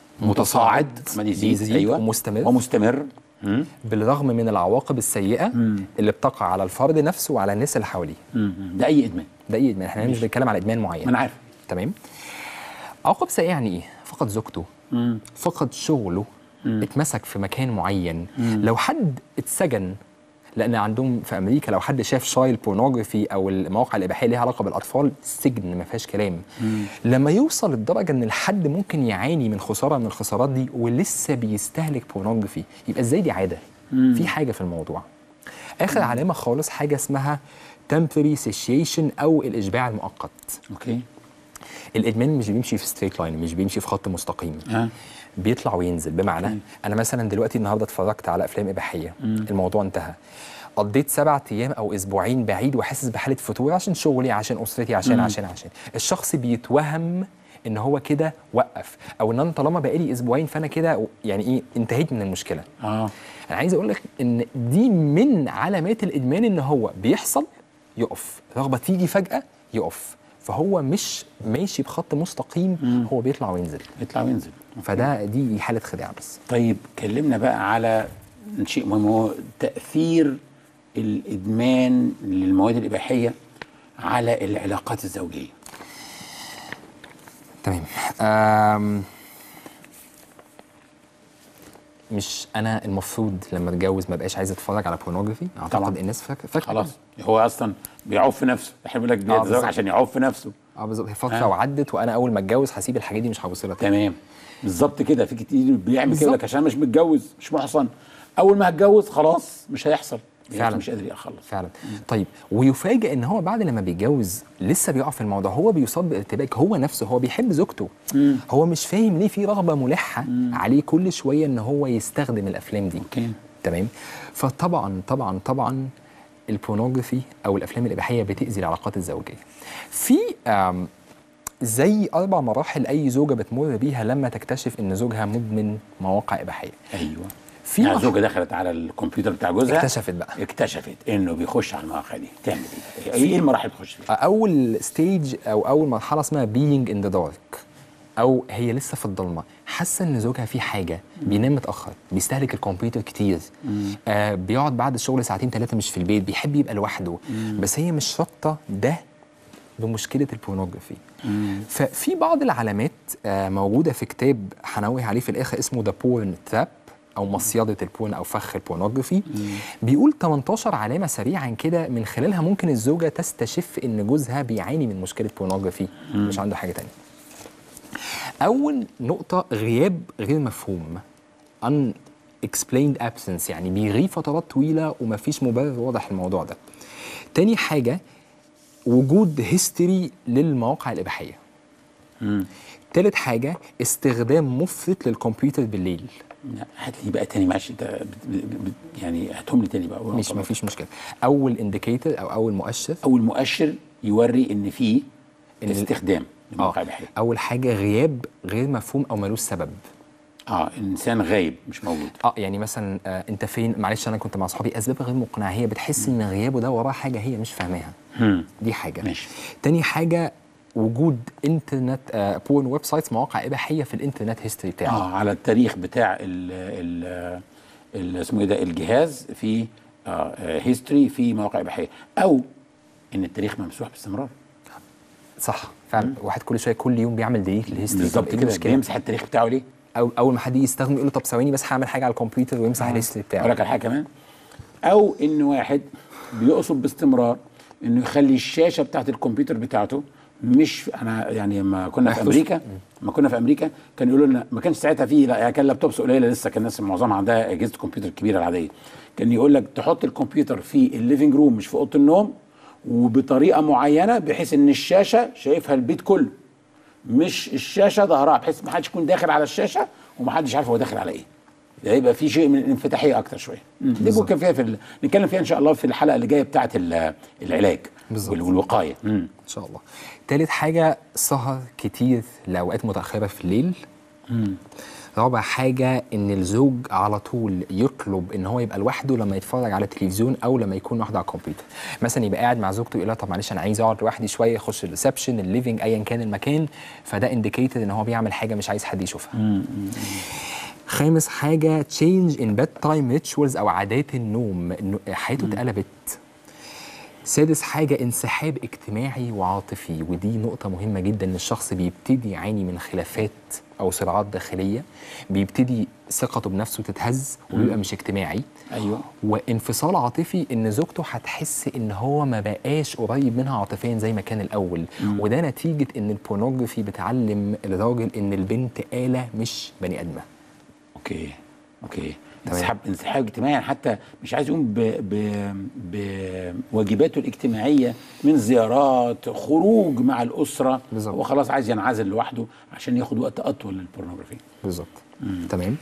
متصاعد عمال يزيد بيزيد ايوه ومستمر. ومستمر مم. بالرغم من العواقب السيئه اللي بتقع على الفرد نفسه وعلى الناس اللي حواليه مم. ده اي ادمان ده ايه ادمان احنا مش بنتكلم على ادمان معين ما انا عارف تمام عواقب سيئه يعني ايه فقد زوجته فقد شغله اتمسك في مكان معين لو حد اتسجن لان عندهم في امريكا لو حد شاف شايل بورنوجرافي او المواقع الاباحيه ليها علاقه بالاطفال سجن ما فيهاش كلام لما يوصل لدرجه ان الحد ممكن يعاني من خساره من الخسارات دي ولسه بيستهلك بورنوجرافي يبقى ازاي دي عاده في حاجه في الموضوع اخر علامه خالص حاجه اسمها temporary satiation او الاشباع المؤقت اوكي الادمان مش بيمشي في ستريت لاين مش بيمشي في خط مستقيم ها بيطلع وينزل بمعنى انا مثلا دلوقتي النهارده اتفرجت على افلام اباحيه الموضوع انتهى قضيت سبعة ايام او اسبوعين بعيد وحاسس بحاله فتور عشان شغلي عشان اسرتي عشان عشان عشان الشخص بيتوهم ان هو كده وقف او ان انا طالما بقالي اسبوعين فانا كده يعني ايه انتهيت من المشكله اه انا عايز اقول لك ان دي من علامات الادمان ان هو بيحصل يقف رغبه تيجي فجاه يقف فهو مش ماشي بخط مستقيم هو بيطلع وينزل يطلع وينزل فده دي حاله خداع بس طيب كلمنا بقى على شيء مهم هو تاثير الادمان للمواد الاباحيه على العلاقات الزوجيه تمام أم مش انا المفروض لما اتجوز ما بقاش عايز اتفرج على بورنوجرافي اعتقد طبعاً. الناس فاكره فاكره خلاص هو اصلا بيعوف في نفسه احنا بيقول لك آه، بيتزوج بالظبط. عشان يعوف في نفسه اه بالظبط هي فتره آه. وعدت وانا اول ما اتجوز هسيب الحاجات دي مش هبص لها تاني تمام بالظبط كده في كتير بيعمل كده يقول بالظبط. لك عشان مش متجوز مش محصن اول ما هتجوز خلاص مش هيحصل فعلا. مش قادر يخلص فعلا طيب ويفاجئ ان هو بعد لما بيتجوز لسه بيقع في الموضوع هو بيصاب بارتباك هو نفسه هو بيحب زوجته هو مش فاهم ليه في رغبه ملحه عليه كل شويه ان هو يستخدم الافلام دي اوكي تمام فطبعا طبعا طبعا البورنوجرافي او الافلام الاباحيه بتاذي العلاقات الزوجيه في آم، زي اربع مراحل اي زوجه بتمر بيها لما تكتشف ان زوجها مدمن مواقع اباحيه ايوه في يعني مرحلة- زوجة دخلت على الكمبيوتر بتاع جوزها اكتشفت بقى اكتشفت انه بيخش على المواقع دي تعمل ايه؟ ايه المراحل اللي بتخش فيها؟ اول ستيج او اول مرحله اسمها being in the dark او هي لسه في الضلمه حاسه ان زوجها في حاجه بينام متاخر بيستهلك الكمبيوتر كتير آه بيقعد بعد الشغل ساعتين ثلاثه مش في البيت بيحب يبقى لوحده بس هي مش رابطه ده بمشكله البورنوجرافي ففي بعض العلامات آه موجوده في كتاب هنوه عليه في الاخر اسمه ذا بورن تراب او مصيده البورن او فخ البورنوجرافي بيقول 18 علامه سريعا كده من خلالها ممكن الزوجه تستشف ان جوزها بيعاني من مشكله بورنوجرافي مش عنده حاجه تانية اول نقطه غياب غير مفهوم unexplained absence يعني بيغيب فترات طويله ومفيش مبرر واضح الموضوع ده تاني حاجه وجود هيستوري للمواقع الاباحيه تالت حاجه استخدام مفرط للكمبيوتر بالليل لا، هات لي بقى تاني معلش انت بت- بت- بت- يعني هاتهم لي تاني بقى مش مفيش مشكله اول انديكيتور او اول مؤشر اول مؤشر يوري ان في إن ال- استخدام اه للمواقع الاباحيه اول حاجه غياب غير مفهوم او ملوش سبب اه انسان غايب مش موجود اه يعني مثلا آه انت فين معلش انا كنت مع اصحابي اسباب غير مقنعه هي بتحس ان غيابه ده وراه حاجه هي مش فاهماها مم. دي حاجه ماشي. تاني حاجه وجود انترنت آه بورن ويب سايتس مواقع اباحيه في الانترنت هيستوري بتاعه اه على التاريخ بتاع ال ال ال- اسمه ايه ده الجهاز في آه هيستوري في مواقع اباحيه او ان التاريخ ممسوح باستمرار صح فعلا واحد كل شويه كل يوم بيعمل ديليت للهيستوري بالظبط طب ايه كده المشكله بيمسح التاريخ بتاعه ليه؟ أو اول ما حد يجي يستخدم يقول له طب ثواني بس هعمل حاجه على الكمبيوتر ويمسح الهيستوري اقول بتاعه لك على حاجه كمان او ان واحد بيقصد باستمرار انه يخلي الشاشه بتاعت الكمبيوتر بتاعته مش انا يعني لما كنا في يحطوش- امريكا لما كنا في امريكا كان يقولوا لنا ما كانش ساعتها فيه لا يعني كان لابتوبس قليله لسه كان الناس معظمها عندها اجهزه كمبيوتر كبيره العاديه كان يقول لك تحط الكمبيوتر في الليفنج روم مش في اوضه النوم وبطريقه معينه بحيث ان الشاشه شايفها البيت كله مش الشاشه ظهرها بحيث ما حدش يكون داخل على الشاشه وما حدش عارف هو داخل على ايه ده يبقى في شيء من الانفتاحيه اكتر شويه دي ممكن فيها في ال... نتكلم فيها ان شاء الله في الحلقه اللي جايه بتاعه ال- العلاج بالظبط. وال- والوقايه مم. ان شاء الله تالت حاجه سهر كتير لاوقات متاخره في الليل رابع حاجة إن الزوج على طول يطلب إن هو يبقى لوحده لما يتفرج على التلفزيون أو لما يكون لوحده على الكمبيوتر. مثلا يبقى قاعد مع زوجته يقول لها طب معلش أنا عايز أقعد لوحدي شوية يخش الريسبشن الليفنج أيا كان المكان فده انديكيتور إن هو بيعمل حاجة مش عايز حد يشوفها. خامس حاجة change in bedtime rituals أو عادات النوم إنه حياته اتقلبت سادس حاجة انسحاب اجتماعي وعاطفي ودي نقطة مهمة جدا ان الشخص بيبتدي يعاني من خلافات او صراعات داخلية بيبتدي ثقته بنفسه تتهز وبيبقى مش اجتماعي ايوه وانفصال عاطفي ان زوجته هتحس ان هو ما بقاش قريب منها عاطفيا زي ما كان الاول وده نتيجة ان البورنوجرافي بتعلم الراجل ان البنت آلة مش بني ادمة اوكي اوكي تمام. انسحاب انسحاب اجتماعي يعني حتى مش عايز يقوم ب... ب... بواجباته الاجتماعيه من زيارات خروج مع الاسره بالظبط. هو خلاص عايز ينعزل لوحده عشان ياخد وقت اطول للبورنوجرافي بالظبط تمام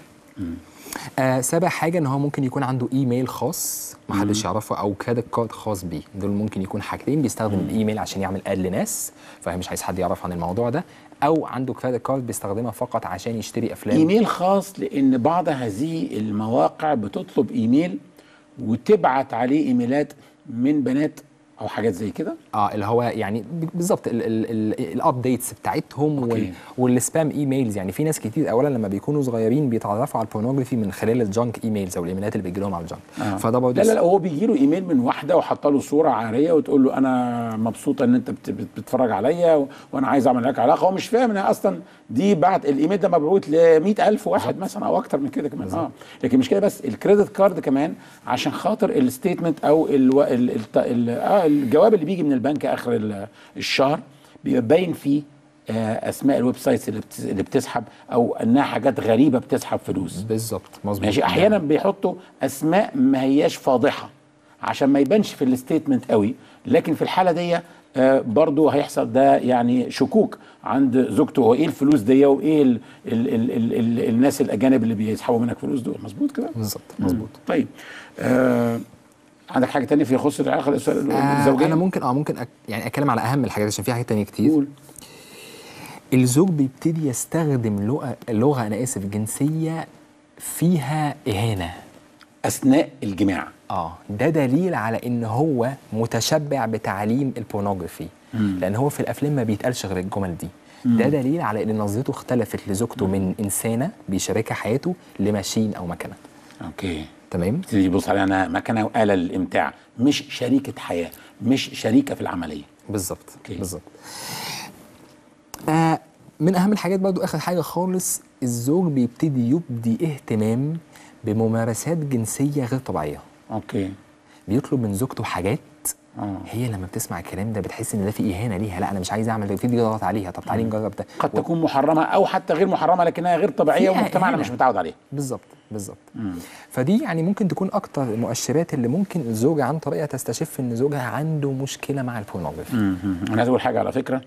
آه سابع حاجه ان هو ممكن يكون عنده ايميل خاص ما حدش يعرفه او كريدت كارد خاص بيه دول ممكن يكون حاجتين بيستخدم الايميل عشان يعمل اد لناس فمش عايز حد يعرف عن الموضوع ده او عنده كريدت كارد بيستخدمها فقط عشان يشتري افلام ايميل خاص لان بعض هذه المواقع بتطلب ايميل وتبعت عليه ايميلات من بنات او حاجات زي كده اه اللي هو يعني ب- بالظبط الابديتس بتاعتهم وال أوكي. والسبام ايميلز يعني في ناس كتير اولا لما بيكونوا صغيرين بيتعرفوا على البورنوجرافي من خلال الجانك ايميلز او الايميلات اللي بيجي لهم على الجانك آه. فده برضه لا لا لا هو بيجي له ايميل من واحده وحاطه له صوره عاريه وتقول له انا مبسوطه ان انت بت- بت- بتتفرج عليا و- وانا عايز اعمل معاك علاقه هو مش فاهم ان اصلا دي بعت الايميل ده مبعوث ل 100000 واحد مثلا او اكتر من كده كمان اه لكن مش كده بس الكريدت كارد كمان عشان خاطر الستيتمنت او ال ال ال ال اه الجواب اللي بيجي من البنك اخر ال- الشهر بيبقى باين فيه آه، اسماء الويب سايتس اللي بت- اللي بتسحب او انها حاجات غريبه بتسحب فلوس بالظبط مظبوط ماشي احيانا بيحطوا اسماء ما هياش فاضحه عشان ما يبانش في الستيتمنت قوي لكن في الحاله دي آه، برضو هيحصل ده يعني شكوك عند زوجته هو ايه الفلوس دي وايه ال ال ال ال ال الناس الاجانب اللي بيسحبوا منك فلوس دول مظبوط كده بالظبط مظبوط طيب آه عندك حاجه تانية في يخص العلاقه الأس- آه الزوجيه انا ممكن اه ممكن أك يعني اتكلم على اهم الحاجات عشان في حاجات تانية كتير قول الزوج بيبتدي يستخدم لغه لغه انا اسف جنسيه فيها اهانه اثناء الجماع اه ده دليل على ان هو متشبع بتعليم البورنوجرافي لان هو في الافلام ما بيتقالش غير الجمل دي ده دليل على ان نظرته اختلفت لزوجته من انسانه بيشاركها حياته لماشين او مكنه اوكي تمام تبتدي تبص عليها انها مكنه واله للامتاع مش شريكه حياه مش شريكه في العمليه بالظبط أوكي. بالظبط آه من اهم الحاجات برضو اخر حاجه خالص الزوج بيبتدي يبدي اهتمام بممارسات جنسيه غير طبيعيه اوكي بيطلب من زوجته حاجات آه. هي لما بتسمع الكلام ده بتحس ان ده في اهانه ليها لا انا مش عايز اعمل ده يبتدي يضغط عليها طب تعالي نجرب ده قد تكون محرمه او حتى غير محرمه لكنها غير طبيعيه فيها ومجتمعنا إهانة. مش متعود عليها بالظبط بالظبط فدي يعني ممكن تكون اكتر المؤشرات اللي ممكن الزوجه عن طريقها تستشف ان زوجها عنده مشكله مع البورنوجرافي انا عايز اقول حاجه على فكره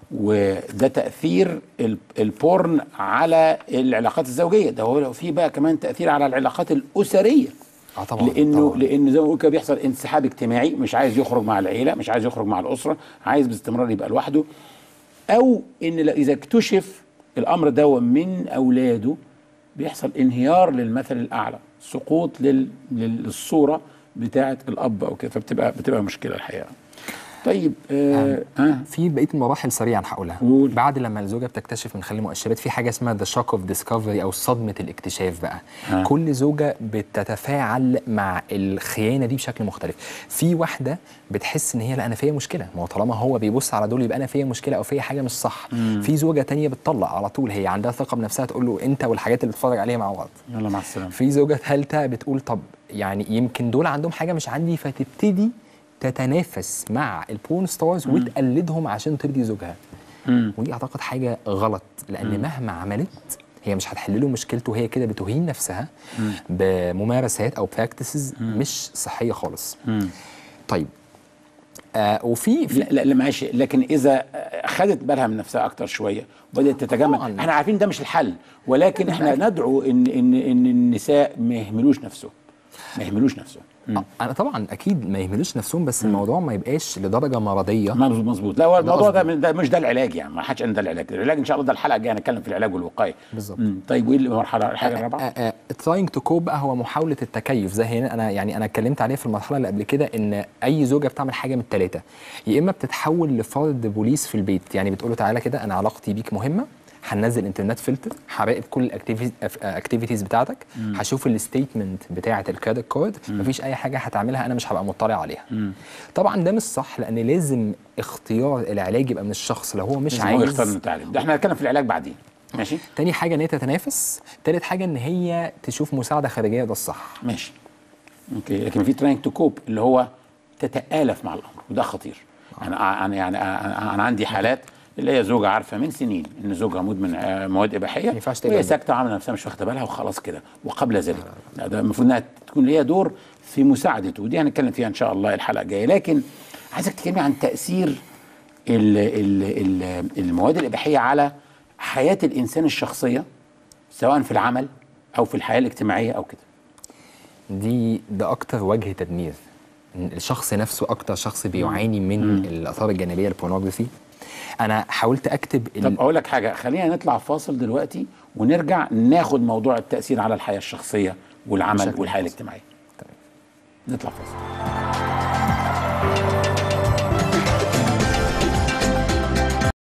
وده تاثير ال- البورن على العلاقات الزوجيه ده هو في بقى كمان تاثير على العلاقات الاسريه اه طبعا لانه طبعاً. لان زي ما بقول كده بيحصل انسحاب اجتماعي مش عايز يخرج مع العيله مش عايز يخرج مع الاسره عايز باستمرار يبقى لوحده او ان لا- اذا اكتشف الامر ده من اولاده بيحصل انهيار للمثل الاعلى سقوط لل... للصوره بتاعه الاب او كده فبتبقى بتبقى مشكله الحقيقه طيب آه آه في بقيه المراحل سريعا هقولها قول. بعد لما الزوجه بتكتشف من خلال المؤشرات في حاجه اسمها ذا شوك اوف ديسكفري او صدمه الاكتشاف بقى ها. كل زوجه بتتفاعل مع الخيانه دي بشكل مختلف في واحده بتحس ان هي لا انا فيا مشكله ما هو طالما هو بيبص على دول يبقى انا فيا مشكله او فيا حاجه مش صح في زوجه تانية بتطلق على طول هي عندها ثقه بنفسها تقول له انت والحاجات اللي بتتفرج عليها مع بعض يلا مع السلامه في زوجة ثالثة بتقول طب يعني يمكن دول عندهم حاجة مش عندي فتبتدي تتنافس مع البورن ستارز وتقلدهم عشان ترضي زوجها ودي اعتقد حاجة غلط لأن مهما عملت هي مش هتحل له مشكلته هي كده بتهين نفسها بممارسات أو براكتسز مش صحية خالص طيب آه وفي في لا لا لا معلش لكن اذا خدت بالها من نفسها اكتر شويه وبدات تتجمل طبعاً. احنا عارفين ده مش الحل ولكن احنا ندعو ان ان ان النساء ما يهملوش نفسهم ما يهملوش نفسهم آه، انا طبعا اكيد ما يهملوش نفسهم بس الموضوع ما يبقاش لدرجه مرضيه مظبوط مظبوط لا هو الموضوع قصدي. ده, ده مش ده العلاج يعني ما حدش قال ده العلاج العلاج ان شاء الله ده الحلقه الجايه هنتكلم في العلاج والوقايه بالظبط. مم. طيب وايه المرحله الحاجه الرابعه تراينج تو كوب بقى هو محاوله التكيف زي هنا انا يعني انا اتكلمت عليه في المرحله اللي قبل كده ان اي زوجه بتعمل حاجه من الثلاثه يا اما بتتحول لفرد بوليس في البيت يعني بتقول له تعالى كده انا علاقتي بيك مهمه هننزل انترنت فلتر هراقب كل الاكتيفيتيز بتاعتك هشوف الستيتمنت بتاعه الكريدت كارد مفيش اي حاجه هتعملها انا مش هبقى مطلع عليها طبعا ده مش صح لان لازم اختيار العلاج يبقى من الشخص لو هو مش لازم هو عايز يختار التعليم ده احنا هنتكلم في العلاج بعدين ماشي تاني حاجه ان هي تتنافس تالت حاجه ان هي تشوف مساعده خارجيه ده الصح ماشي اوكي لكن في تريننج تو كوب اللي هو تتآلف مع الامر وده خطير انا انا يعني انا أنا عندي حالات اللي هي زوجة عارفة من سنين ان زوجها مدمن آه، مواد اباحية ما ينفعش تقبل وهي ده. ساكتة وعاملة نفسها مش واخدة بالها وخلاص كده وقبل ذلك لا ده المفروض انها تكون ليها دور في مساعدته ودي هنتكلم فيها ان شاء الله الحلقة الجاية لكن عايزك تكلمي عن تأثير ال ال ال المواد الاباحية على حياة الانسان الشخصية سواء في العمل او في الحياة الاجتماعية او كده دي ده اكتر وجه تدمير إن الشخص نفسه اكتر شخص بيعاني من الاثار الجانبيه للبورنوجرافي انا حاولت اكتب ال- طب اقول لك حاجه خلينا نطلع فاصل دلوقتي ونرجع ناخد موضوع التاثير على الحياه الشخصيه والعمل بشكل والحياه خاص. الاجتماعيه تمام. نطلع فاصل